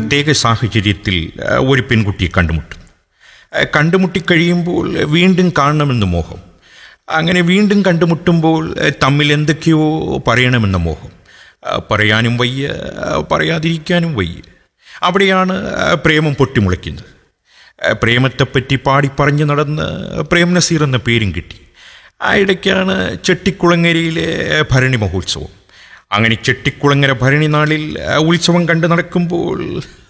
പ്രത്യേക സാഹചര്യത്തിൽ ആ, ഒരു പെൺകുട്ടിയെ കണ്ടുമുട്ടും ആ, കണ്ടുമുട്ടിക്കഴിയുമ്പോൾ വീണ്ടും കാണണമെന്ന് മോഹം അങ്ങനെ വീണ്ടും കണ്ടുമുട്ടുമ്പോൾ ആ, തമ്മിൽ എന്തൊക്കെയോ പറയണമെന്ന മോഹം ആ, പറയാനും വയ്യ ആ, പറയാതിരിക്കാനും വയ്യ അവിടെയാണ് ആ, പ്രേമം പൊട്ടിമുളയ്ക്കുന്നത് ആ, പ്രേമത്തെപ്പറ്റി പാടി പറഞ്ഞു നടന്ന് പ്രേം നസീർ എന്ന പേരും കിട്ടി ആ ഇടയ്ക്കാണ് ചെട്ടിക്കുളങ്ങരയിലെ ഭരണി മഹോത്സവം അങ്ങനെ ചെട്ടിക്കുളങ്ങര ഭരണി നാളിൽ ആ, ഉത്സവം കണ്ടു നടക്കുമ്പോൾ